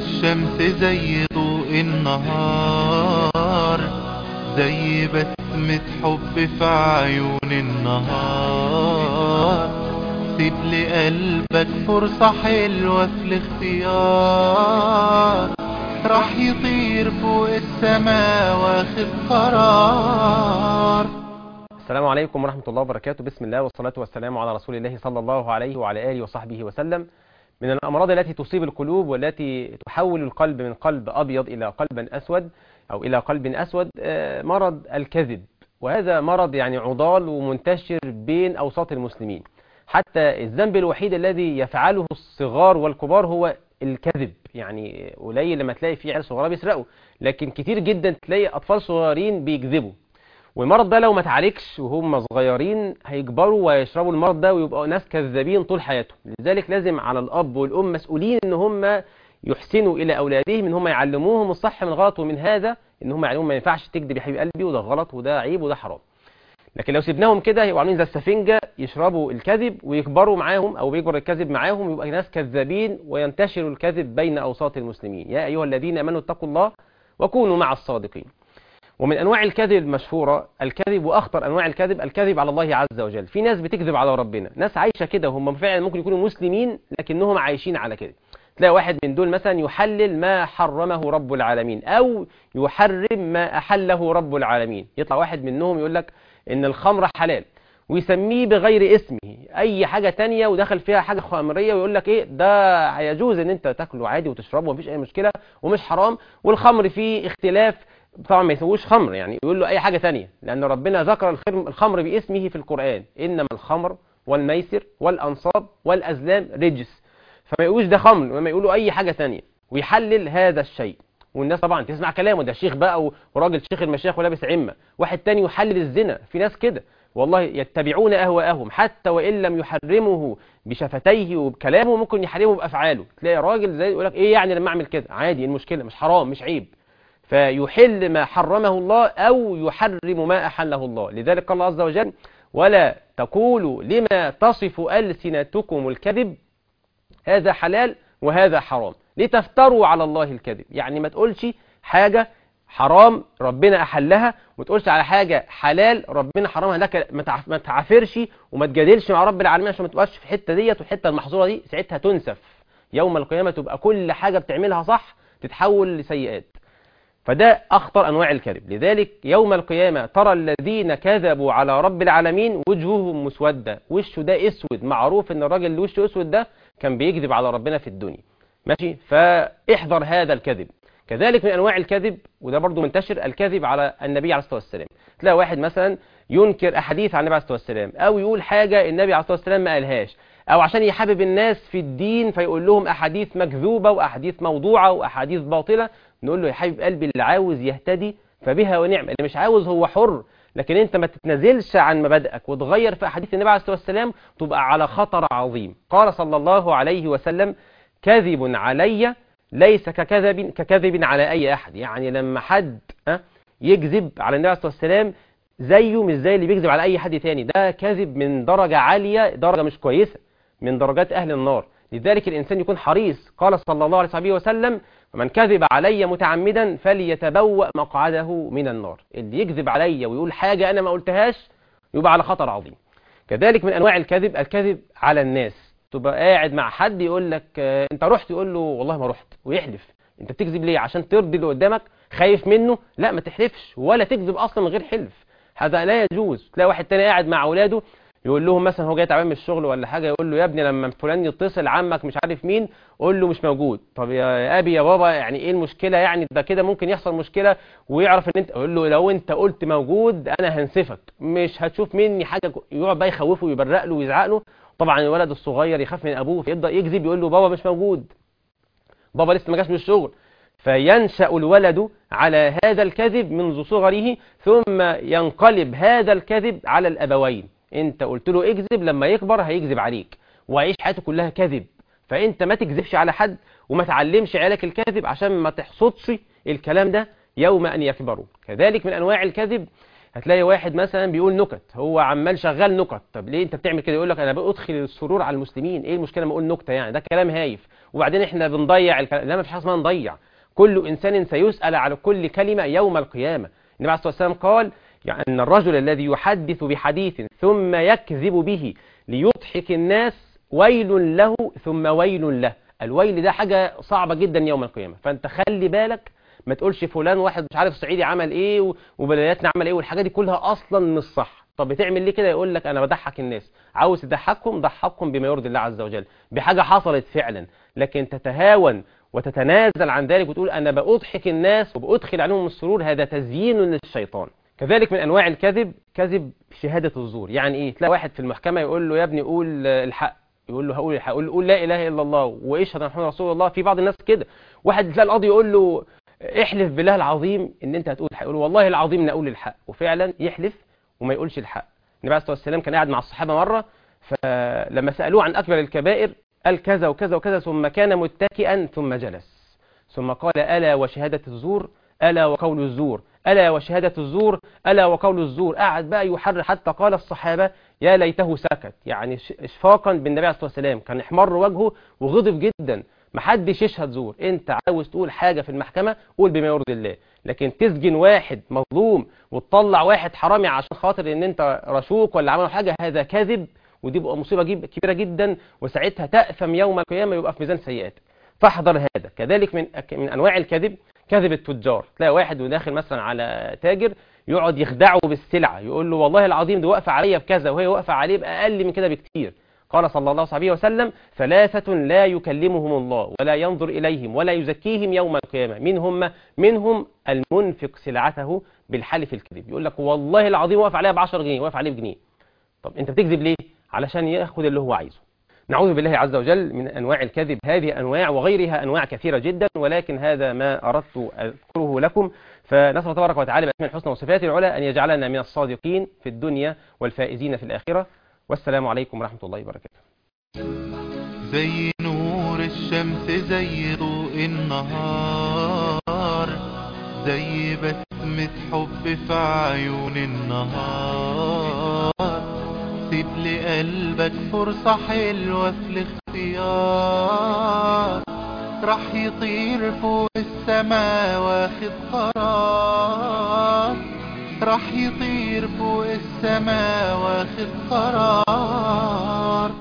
الشمس زي ضوء النهار زي بسمة حب في عيون النهار سيب لقلبك فرصة حلوة في الاختيار راح يطير فوق السماء واخد قرار السلام عليكم ورحمة الله وبركاته بسم الله والصلاة والسلام على رسول الله صلى الله عليه وعلى آله وصحبه وسلم من الأمراض التي تصيب القلوب والتي تحول القلب من قلب أبيض إلى قلب أسود أو إلى قلب أسود آه، مرض الكذب وهذا مرض يعني عضال ومنتشر بين أوساط المسلمين حتى الذنب الوحيد الذي يفعله الصغار والكبار هو الكذب يعني قليل لما تلاقي في عيال صغيره بيسرقوا لكن كتير جدا تلاقي أطفال صغيرين بيكذبوا والمرض ده لو ما اتعالجش وهم صغيرين هيكبروا ويشربوا المرض ده ويبقوا ناس كذابين طول حياتهم لذلك لازم على الاب والام مسؤولين ان هم يحسنوا الى اولادهم ان هم يعلموهم الصح من الغلط ومن هذا ان هم يعلموهم ما ينفعش تكذب يا حبيب قلبي وده غلط وده عيب وده حرام لكن لو سيبناهم كده يبقوا عاملين زي السفنجه يشربوا الكذب ويكبروا معاهم او بيكبر الكذب معاهم يبقى ناس كذابين وينتشر الكذب بين اوساط المسلمين يا ايها الذين امنوا اتقوا الله وكونوا مع الصادقين ومن انواع الكذب المشهوره الكذب واخطر انواع الكذب الكذب على الله عز وجل في ناس بتكذب على ربنا ناس عايشه كده وهم فعلا ممكن يكونوا مسلمين لكنهم عايشين على كده تلاقي واحد من دول مثلا يحلل ما حرمه رب العالمين او يحرم ما احله رب العالمين يطلع واحد منهم يقول لك ان الخمر حلال ويسميه بغير اسمه اي حاجه تانية ودخل فيها حاجه خمريه ويقول لك ايه ده هيجوز ان انت تاكله عادي وتشربه ومفيش اي مشكله ومش حرام والخمر فيه اختلاف طبعا ما يسووش خمر يعني يقول له اي حاجه تانية لان ربنا ذكر الخرم- الخمر باسمه في القران انما الخمر والميسر والانصاب والازلام رجس فما يقولوش ده خمر وما يقولوا اي حاجه تانية ويحلل هذا الشيء والناس طبعا تسمع كلامه ده شيخ بقى و- وراجل شيخ المشايخ ولابس عمه واحد تاني يحلل الزنا في ناس كده والله يتبعون اهواءهم حتى وان لم يحرمه بشفتيه وبكلامه ممكن يحرمه بافعاله تلاقي راجل زي يقول لك ايه يعني لما اعمل كده عادي إيه المشكله مش حرام مش عيب فيحل ما حرمه الله أو يحرم ما أحله الله لذلك قال الله عز وجل ولا تقولوا لما تصف ألسنتكم الكذب هذا حلال وهذا حرام لتفتروا على الله الكذب يعني ما تقولش حاجة حرام ربنا أحلها وما تقولش على حاجة حلال ربنا حرمها لك ما تعف- ما تعافرش وما تجادلش مع رب العالمين عشان ما تبقاش في الحتة ديت والحتة المحظورة دي ساعتها تنسف يوم القيامة تبقى كل حاجة بتعملها صح تتحول لسيئات فده أخطر أنواع الكذب لذلك يوم القيامة ترى الذين كذبوا على رب العالمين وجوههم مسودة وشه ده أسود معروف أن الراجل اللي وشه أسود ده كان بيكذب على ربنا في الدنيا ماشي فاحذر هذا الكذب كذلك من أنواع الكذب وده برضو منتشر الكذب على النبي عليه الصلاة والسلام تلاقي واحد مثلا ينكر أحاديث عن النبي عليه الصلاة والسلام أو يقول حاجة النبي عليه الصلاة والسلام ما قالهاش أو عشان يحبب الناس في الدين فيقول لهم أحاديث مكذوبة وأحاديث موضوعة وأحاديث باطلة نقول له يا حبيب قلبي اللي عاوز يهتدي فبها ونعم اللي مش عاوز هو حر لكن انت ما تتنازلش عن مبادئك وتغير في احاديث النبي عليه الصلاه والسلام تبقى على خطر عظيم قال صلى الله عليه وسلم كذب علي ليس ككذب ككذب على اي احد يعني لما حد ها، يكذب على النبي عليه الصلاه والسلام زيه مش زي اللي بيكذب على اي حد تاني ده كذب من درجه عاليه درجه مش كويسه من درجات اهل النار لذلك الانسان يكون حريص قال صلى الله عليه وصحبه وسلم ومن كذب علي متعمدا فليتبوأ مقعده من النار اللي يكذب علي ويقول حاجة أنا ما قلتهاش يبقى على خطر عظيم كذلك من أنواع الكذب الكذب على الناس تبقى قاعد مع حد يقول لك آه، أنت رحت يقول له والله ما رحت ويحلف أنت بتكذب ليه عشان ترضي اللي قدامك خايف منه لا ما تحلفش ولا تكذب أصلا من غير حلف هذا لا يجوز تلاقي واحد تاني قاعد مع أولاده يقول لهم مثلا هو جاي تعبان من الشغل ولا حاجه يقول له يا ابني لما فلان يتصل عمك مش عارف مين قول له مش موجود طب يا ابي يا بابا يعني ايه المشكله يعني ده كده ممكن يحصل مشكله ويعرف ان انت قول له لو انت قلت موجود انا هنسفك مش هتشوف مني حاجه كو- يقعد بقى يخوفه ويبرق له ويزعق له طبعا الولد الصغير يخاف من ابوه فيبدا يكذب يقول له بابا مش موجود بابا لسه ما جاش من الشغل فينشأ الولد على هذا الكذب منذ صغره ثم ينقلب هذا الكذب على الأبوين انت قلت له اكذب لما يكبر هيكذب عليك ويعيش حياته كلها كذب فانت ما تكذبش على حد وما تعلمش عيالك الكذب عشان ما تحصدش الكلام ده يوم أن يكبروا كذلك من أنواع الكذب هتلاقي واحد مثلا بيقول نكت هو عمال شغال نكت طب ليه انت بتعمل كده يقول لك انا بدخل السرور على المسلمين ايه المشكله لما اقول نكته يعني ده كلام هايف وبعدين احنا بنضيع الكلام لا ما فيش حاجه اسمها نضيع كل انسان سيسال على كل كلمه يوم القيامه النبي عليه الصلاه والسلام قال يعني ان الرجل الذي يحدث بحديث ثم يكذب به ليضحك الناس ويل له ثم ويل له الويل ده حاجه صعبه جدا يوم القيامه فانت خلي بالك ما تقولش فلان واحد مش عارف صعيدي عمل ايه و- وبلدياتنا عمل ايه والحاجات دي كلها اصلا مش صح طب بتعمل ليه كده يقول لك انا بضحك الناس عاوز تضحكهم ضحكهم بما يرضي الله عز وجل بحاجه حصلت فعلا لكن تتهاون وتتنازل عن ذلك وتقول انا باضحك الناس وبادخل عليهم السرور هذا تزيين للشيطان كذلك من انواع الكذب كذب شهاده الزور يعني ايه تلاقي واحد في المحكمه يقول له يا ابني قول آه، الحق يقول له هقول الحق يقول له قول لا اله الا الله واشهد ان محمد رسول الله في بعض الناس كده واحد تلاقي القاضي يقول له احلف بالله العظيم ان انت هتقول الحق يقول له والله العظيم نقول الحق وفعلا يحلف وما يقولش الحق النبي عليه الصلاه والسلام كان قاعد مع الصحابه مره فلما سالوه عن اكبر الكبائر قال كذا وكذا وكذا ثم كان متكئا ثم جلس ثم قال الا وشهاده الزور الا وقول الزور الا وشهاده الزور الا وقول الزور قعد بقى يحرر حتى قال الصحابه يا ليته سكت يعني ش- اشفاقا بالنبي عليه الصلاه والسلام كان احمر وجهه وغضب جدا محدش يشهد زور انت عاوز تقول حاجه في المحكمه قول بما يرضي الله لكن تسجن واحد مظلوم وتطلع واحد حرامي عشان خاطر ان انت رشوق ولا عملوا حاجه هذا كذب ودي بقى مصيبه جيب- كبيره جدا وساعتها تاثم يوم القيامه يبقى في ميزان سيئاتك فاحذر هذا كذلك من أك- من انواع الكذب كذب التجار تلاقي واحد وداخل مثلا على تاجر يقعد يخدعه بالسلعه يقول له والله العظيم دي واقفه عليا بكذا وهي واقفه عليه باقل من كده بكتير قال صلى الله عليه وسلم ثلاثة لا يكلمهم الله ولا ينظر إليهم ولا يزكيهم يوم القيامة من هم منهم المنفق سلعته بالحلف الكذب يقول لك والله العظيم واقف عليها ب 10 جنيه واقف عليه بجنيه طب انت بتكذب ليه علشان ياخد اللي هو عايزه نعوذ بالله عز وجل من انواع الكذب هذه انواع وغيرها انواع كثيره جدا ولكن هذا ما اردت اذكره لكم فنسال الله تبارك وتعالى باسماء الحسنى وصفاته العلى ان يجعلنا من الصادقين في الدنيا والفائزين في الاخره والسلام عليكم ورحمه الله وبركاته زي نور الشمس زي ضوء النهار زي بسمة حب في عيون النهار سيب لقلبك فرصة حلوة في الاختيار راح يطير فوق السما واخد قرار راح يطير فوق السما واخد قرار